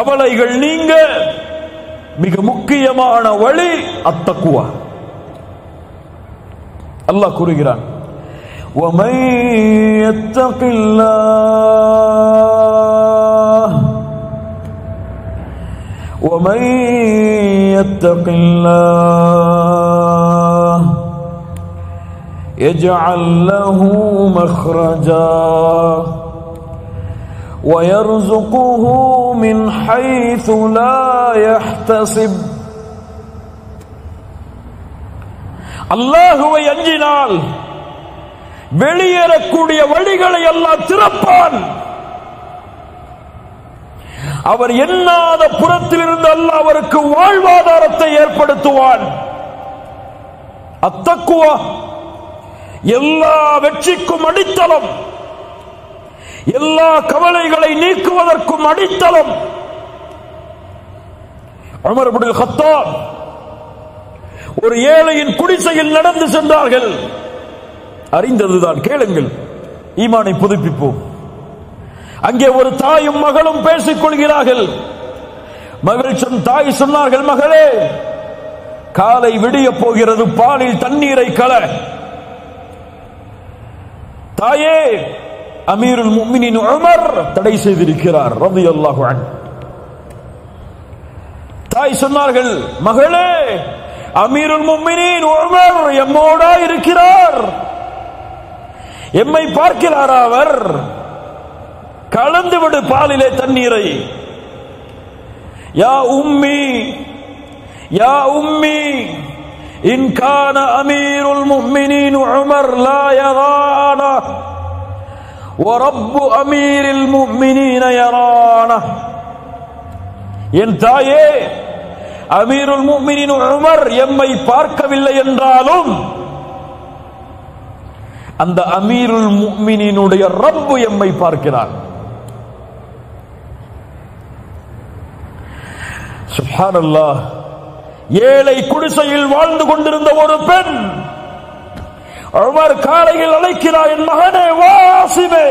கவலைகள் நீங்க மிக முக்கியமான வழி அத்தக்குவா அல்லாஹ் கூறுகிறான் ومن يتق الله ومن يتق الله يجعل له مخرجا ويرزقه من حيث لا يحتسب அல்லாஹுவை அஞ்சினால் வெளியேறக்கூடிய வழிகளை எல்லாம் திறப்பான் அவர் எண்ணாத புறத்திலிருந்து அல்லாஹ் அவருக்கு வாழ்வாதாரத்தை ஏற்படுத்துவான் அத்தக்குவா எல்லா வெற்றிக்கும் அடித்தளம் எல்லா கவலைகளை நீக்குவதற்கும் அடித்தளம் உமர் இப்னுல் கத்தாப் ஒரு ஏழையின் குடிசையில் நடந்து சென்றார்கள் அறிந்ததுதான் கேளுங்கள் ஈமானை புதுப்பிப்போம் அங்கே ஒரு தாயும் மகளும் பேசிக் கொள்கிறார்கள் மகள் சொன் தாய் சொன்னார்கள் மகளே காலை விடிய போகிறது பாலில் தண்ணீரை கல தாயே அமீருல் முஃமினின் உமர் தடை செய்திருக்கிறார் ரலியல்லாஹு அன்ஹு தாய் சொன்னார்கள் மகளே அமீருல் முஃமினின் உமர் எம்மோடா இருக்கிறார் எம்மை பார்க்கிறாரா அவர் கலந்து விடு பாலிலே தண்ணீரை யா உம்மி யா உம்மி இன் கான அமீருல் முஃமினின் உமர் லா யரானா ورب أمير المؤمنين يرانا என் தாயே அமீருல் முஃமினின் உமர் எம்மை பார்க்கவில்லை என்றாலும் அந்த அமீருல் முஃமினினுடைய ரப்பு எம்மை பார்க்கிறார் சுப்ஹானல்லாஹ் ஏழை குடிசையில் வாழ்ந்து கொண்டிருந்த ஒரு பெண் உமர் காலையில் அழைக்கிறார் என் மகனே வாசிமே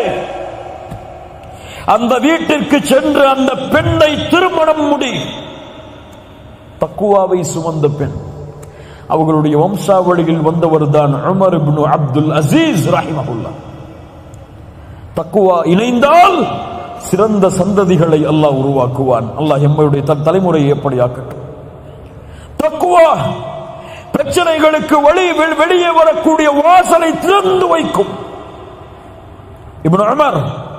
அந்த வீட்டிற்கு சென்று அந்த பெண்ணை திருமணம் முடி தக்குவாவை சுமந்த பெண் அவர்களுடைய வம்சாவளியில் வந்தவர் தான் உமர் இப்னு அப்துல் அசீஸ் ரஹிமஹுல்லா தக்குவா இணைந்தால் சிறந்த சந்ததிகளை அல்லாஹ் உருவாக்குவான் அல்லாஹ் எம்மையுடைய தன் தலைமுறையை எப்படி ஆக்கட்டும் தக்குவா பிரச்சனைகளுக்கு வழி வெ- வெளியே வரக்கூடிய வாசலை திறந்து வைக்கும் இப்னு உமர்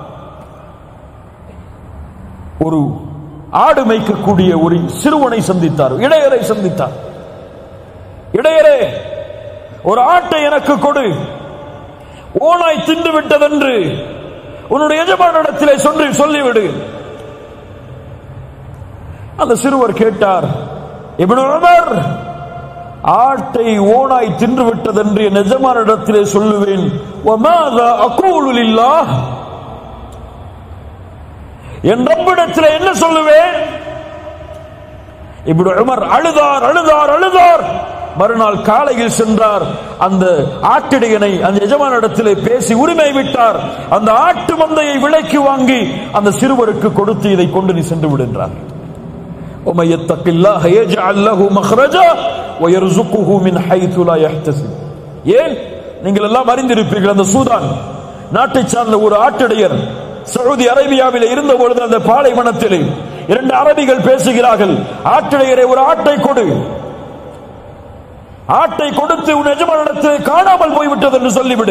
ஒரு ஆடு மேய்க்கக்கூடிய ஒரு சிறுவனை சந்தித்தார் இடையரை சந்தித்தார் இடையரே ஒரு ஆட்டை எனக்கு கொடு ஓனாய் தின்று விட்டதென்று உன்னுடைய எஜமானிடத்திலே சொல்லி சொல்லிவிடு அந்த சிறுவர் கேட்டார் இப்னு உமர் ஆட்டை ஓனாய் தின்று விட்டதென்று என் எஜமானிடத்திலே சொல்லுவேன் وَمَاذَا أَقُولُ لِلَّهِ என் ரப்பிடத்தில் என்ன சொல்லுவேன் இப்படி உமர் அழுதார் அழுதார் அழுதார் மறுநாள் காலையில் சென்றார் அந்த ஆட்டிடையனை அந்த எஜமானிடத்திலே பேசி உரிமை விட்டார் அந்த ஆட்டு மந்தையை விலைக்கு வாங்கி அந்த சிறுவருக்கு கொடுத்து இதை கொண்டு நீ சென்று விடுன்றார் ومن يتق الله يجعل له مخرجا ويرزقه من حيث لا يحتسب ஏன் நீங்கள் எல்லாம் அறிந்திருப்பீர்கள் அந்த சூதான் நாட்டை சார்ந்த ஒரு ஆட்டிடையர் சவுதி அரேபியாவில் இருந்த பொழுது அந்த பாலைவனத்தில் இரண்டு அரபிகள் பேசுகிறார்கள் ஆட்டிடையரை ஒரு ஆட்டை கொடு ஆட்டை கொடுத்து உன் எஜமானிடத்தில் காணாமல் போய்விட்டது என்று சொல்லிவிடு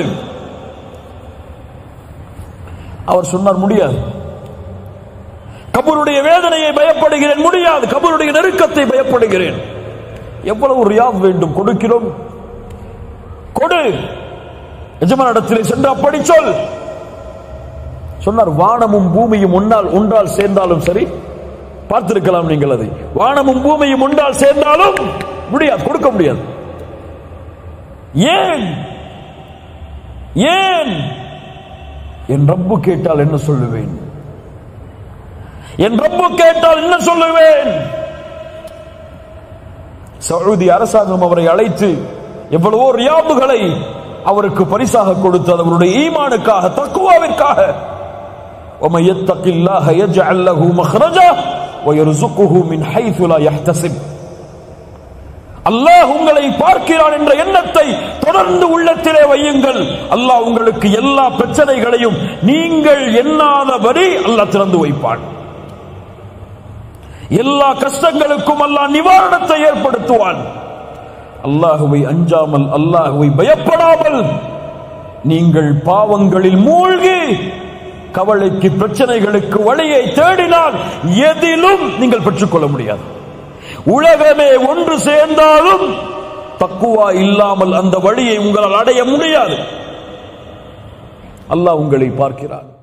அவர் சொன்னார் முடியாது கபருடைய வேதனையை பயப்படுகிறேன் முடியாது கபருடைய நெருக்கத்தை பயப்படுகிறேன் எவ்வளவு ரியாப் வேண்டும் கொடுக்கிறோம் கொடு எஜமானிடத்திலே சென்று அப்படி சொல் சொன்னார் வானமும் பூமியும் உன்னால் ஒன்றால் சேர்ந்தாலும் சரி பார்த்திருக்கலாம் நீங்கள் அதை வானமும் பூமியும் ஒன்றால் சேர்ந்தாலும் முடியாது கொடுக்க முடியாது ஏன் ஏன் என் ரப்பு கேட்டால் என்ன சொல்லுவேன் என் ரப்பு கேட்டால் என்ன சொல்லுவேன் சவுதி அரசாங்கம் அவரை அழைத்து எவ்வளவோ ரியாபுகளை அவருக்கு பரிசாக கொடுத்தது அவருடைய ஈமானுக்காக தக்குவாவிற்காக ومن يتق الله يجعل له مخرجا ويرزقه من حيث لا يحتسب அல்லாஹ் உங்களை பார்க்கிறான் என்ற எண்ணத்தை தொடர்ந்து உள்ளத்திலே வையுங்கள் அல்லாஹ் உங்களுக்கு எல்லா பிரச்சனைகளையும் நீங்கள் எண்ணாதபடி அல்லாஹ் திறந்து வைப்பான் எல்லா கஷ்டங்களுக்கும் அல்லாஹ் நிவாரணத்தை ஏற்படுத்துவான் அல்லாஹுவை அஞ்சாமல் அல்லாஹுவை பயப்படாமல் நீங்கள் பாவங்களில் மூழ்கி கவலைக்கு பிரச்சனைகளுக்கு வழியை தேடினால் எதிலும் நீங்கள் பெற்றுக்கொள்ள முடியாது உலகமே ஒன்று சேர்ந்தாலும் தக்குவா இல்லாமல் அந்த வழியை உங்களால் அடைய முடியாது அல்லாஹ் உங்களை பார்க்கிறார்